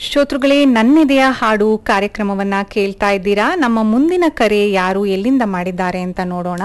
ಶ್ರೋತೃಗಳೇ ನನ್ನೆದೆಯ ಹಾಡು ಕಾರ್ಯಕ್ರಮವನ್ನ ಕೇಳ್ತಾ ಇದ್ದೀರಾ ನಮ್ಮ ಮುಂದಿನ ಕರೆ ಯಾರು ಎಲ್ಲಿಂದ ಮಾಡಿದ್ದಾರೆ ಅಂತ ನೋಡೋಣ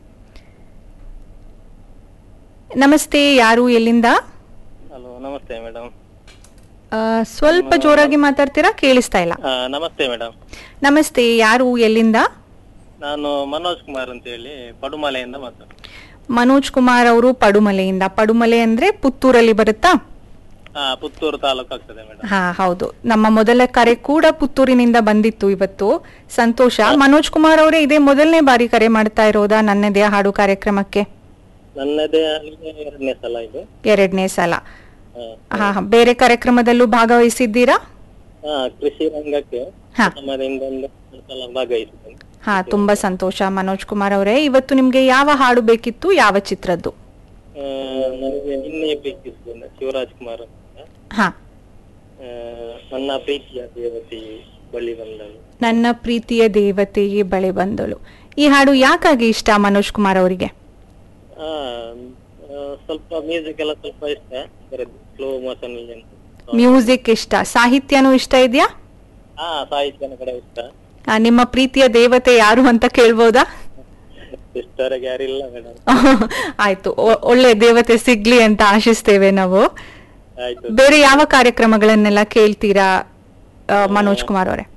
ನಮಸ್ತೆ ಯಾರು ಎಲ್ಲಿಂದ ಹಲೋ ನಮಸ್ತೆ ಮೇಡಮ್ ಆ, ಸ್ವಲ್ಪ ಜೋರಾಗಿ ಮಾತಾಡ್ತೀರಾ ಕೇಳಿಸ್ತಾ ಇಲ್ಲ ನಮಸ್ತೆ ಮೇಡಮ್ ನಮಸ್ತೆ ಯಾರು ಎಲ್ಲಿಂದ ನಾನು ಮನೋಜ್ ಕುಮಾರ್ ಅಂತ ಹೇಳಿ ಪಡುಮಲೆಯಿಂದ ಮಾತಾಡ ಮನೋಜ್ ಕುಮಾರ್ ಅವರು ಪಡುಮಲೆಯಿಂದ ಪಡುಮಲೆ ಅಂದ್ರೆ ಪುತ್ತೂರಲ್ಲಿ ಬರುತ್ತಾ ಹಾ ಪುತ್ತೂರು ತಾಲೂಕು ಆಗ್ತದೆ ಮೇಡಮ್ ಹಾ ಹೌದು ನಮ್ಮ ಮೊದಲ ಕರೆ ಕೂಡ ಪುತ್ತೂರಿನಿಂದ ಬಂದಿತ್ತು ಇವತ್ತು ಸಂತೋಷ ಮನೋಜ್ ಕುಮಾರ್ ಅವರೇ ಇದೇ ಮೊದಲನೇ ಬಾರಿ ಕರೆ ಮಾಡ್ತಾ ಇರೋದಾ ನನ್ನದೇ ಹಾಡು ಕಾರ್ಯಕ್ರಮಕ್ಕೆ ನನ್ನದೇ ಎರಡನೇ ಸಲ ಇದು ಎರಡನೇ ಸಲ ಹಾ. ಹಾ ಹಾ. ಬೇರೆ ಕಾರ್ಯಕ್ರಮದಲ್ಲೂ ಭಾಗವಹಿಸಿದ್ದೀರಾ ಹಾ ಕೃಷಿ ರಂಗಕ್ಕೆ ಹಾ. ನಮ್ಮದಿಂದ ಒಂದು ಸಲ ಭಾಗವಹಿಸಿದ್ದೇನೆ ಹಾ ತುಂಬಾ ಸಂತೋಷ ಮನೋಜ್ ಕುಮಾರ್ ಅವರೇ ಇವತ್ತು ನಿಮ್ಗೆ ಯಾವ ಹಾಡು ಬೇಕಿತ್ತು ಯಾವ ಚಿತ್ರದ್ದು ಆ, ನನಗೆ ನಿನ್ನೆ ಪ್ರೀತಿಸಿದ ಶಿವರಾಜ್ ಕುಮಾರ್ ಅಂತ ಹಾ ಆ, ನನ್ನ ಪ್ರೀತಿಯ ದೇವತೆ ಬಳಿ ಬಂದಳು ನನ್ನ ಪ್ರೀತಿಯ ದೇವತೆಗೆ ಬಳೆ ಬಂದಳು ಈ ಹಾಡು ಯಾಕಾಗಿ ಇಷ್ಟ ಮನೋಜ್ ಕುಮಾರ್ ಅವರಿಗೆ ಆ, ಆ, ಸ್ವಲ್ಪ ಮ್ಯೂಸಿಕ್ ಎಲ್ಲ ಸ್ವಲ್ಪ ಇಷ್ಟ ಸ್ಲೋ ಮೋಷನ್ ಮ್ಯೂಸಿಕ್ ಇಷ್ಟ ಸಾಹಿತ್ಯನೂ ಇಷ್ಟ ಇದೆಯಾ ಹಾ ಸಾಹಿತ್ಯನ ಕಡೆ ಇಷ್ಟ ಆ, ನಿಮ್ಮ ಪ್ರೀತಿಯ ದೇವತೆ ಯಾರು ಅಂತ ಕೇಳ್ಬೋದಾ ಇಷ್ಟವರೆಗೆ ಯಾರಿಲ್ಲ ಮೇಡಮ್ ಆಯ್ತು ಒ- ಒಳ್ಳೆ ದೇವತೆ ಸಿಗ್ಲಿ ಅಂತ ಆಶಿಸ್ತೇವೆ ನಾವು ಆಯ್ತು ಬೇರೆ ಯಾವ ಕಾರ್ಯಕ್ರಮಗಳನ್ನೆಲ್ಲ ಕೇಳ್ತೀರಾ ಆ, ಮನೋಜ್ ಕುಮಾರ್ ಅವರೇ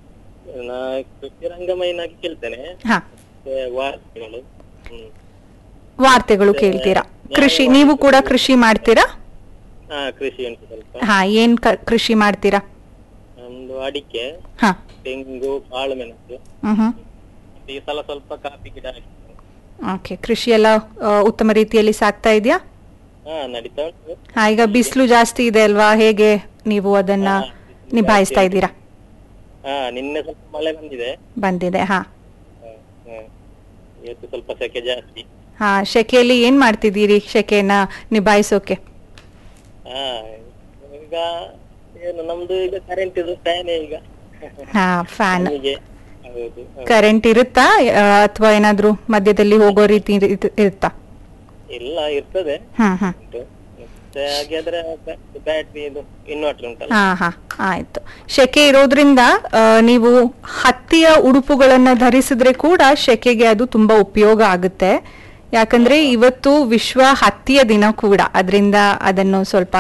ನಾ ಕೃಷಿ ರಂಗಮಯನಾಗಿ ಕೇಳ್ತೇನೆ ಹಾ ಮತ್ತೆ ವಾರ್ತೆಗಳು ಹ್ಮ್ ವಾರ್ತೆಗಳು ಕೇಳ್ತೀರಾ ಕೃಷಿ ನೀವು ಕೂಡ ಕೃಷಿ ಮಾಡ್ತೀರಾ ಹಾ ಕೃಷಿ ಉಂಟು ಸ್ವಲ್ಪ ಹಾ ಏನ್ ಕ- ಕೃಷಿ ಮಾಡ್ತೀರಾ ನಮ್ದು ಅಡಿಕೆ ಹಾ ತೆಂಗು ಕಾಳು ಮೆಣಸು ಹ್ಮ್ ಹ್ಮ್ ಮತ್ತೆ ಈ ಸಲ ಸ್ವಲ್ಪ ಕಾಫಿ ಗಿಡ ಹಾಕಿದ್ದೇನೆ ಓಕೆ ಕೃಷಿ ಎಲ್ಲ ಆ, ಉತ್ತಮ ರೀತಿಯಲ್ಲಿ ಸಾಗ್ತಾ ಇದೆಯಾ ಹಾ ನಡೀತಾ ಉಂಟು ಹಾ ಈಗ ಬಿಸಿಲು ಜಾಸ್ತಿ ಇದೆ ಅಲ್ವಾ ಹೇಗೆ ನೀವು ಅದನ್ನ ಹಾ, ಬಿಸ್ಲು ನಿಭಾಯಿಸ್ತಾ ಜಾಸ್ತಿ ಇದ್ದೀರಾ ಹಾ ನಿನ್ನೆ ಸ್ವಲ್ಪ ಮಳೆ ಬಂದಿದೆ ಬಂದಿದೆ ಹಾ ಹಾ, ಹಾ. ಇವತ್ತು ಸ್ವಲ್ಪ ಸೆಕೆ ಜಾಸ್ತಿ ಹಾ ಶೆಕೆಯಲ್ಲಿ ಏನ್ ಮಾಡ್ತಿದ್ದೀರಿ ಶೆಕೆನ ನಿಭಾಯಿಸೋಕೆ ಹಾ ಈಗ ಏನು ನಮ್ದು ಈಗ ಕರೆಂಟ್ ಇದು ಫ್ಯಾನೇ ಈಗ ಹಾ ಫ್ಯಾನ್ ನಮಗೆ ಹೌದು ಹೌದು. ಕರೆಂಟ್ ಇರುತ್ತಾ ಅಥವಾ ಏನಾದ್ರೂ ಮಧ್ಯದಲ್ಲಿ ಹೋಗೋ ರೀತಿ ಇರ್- ಇರುತ್ತಾ ಇಲ್ಲ ಇರ್ತದೆ ಹ್ಮ್ ಹ್ಮ್ ಉಂಟು ಮತ್ತೆ ಹಾಗಾದ್ರೆ ಬ್ಯಾಟ್ರಿ ಇದು ಇನ್ವರ್ಟರ್ ಉಂಟಲ್ಲ ಹಾ ಹಾ ಆಯ್ತು ಶೆಕೆ ಇರೋದ್ರಿಂದ ಆ, ನೀವು ಹತ್ತಿಯ ಉಡುಪುಗಳನ್ನ ಧರಿಸಿದ್ರೆ ಕೂಡ ಶೆಕೆಗೆ ಅದು ತುಂಬಾ ಉಪಯೋಗ ಆಗುತ್ತೆ ಯಾಕಂದ್ರೆ ಇವತ್ತು ವಿಶ್ವ ಹತ್ತಿಯ ದಿನ ಕೂಡ ಅದರಿಂದ ಅದನ್ನು ಸ್ವಲ್ಪ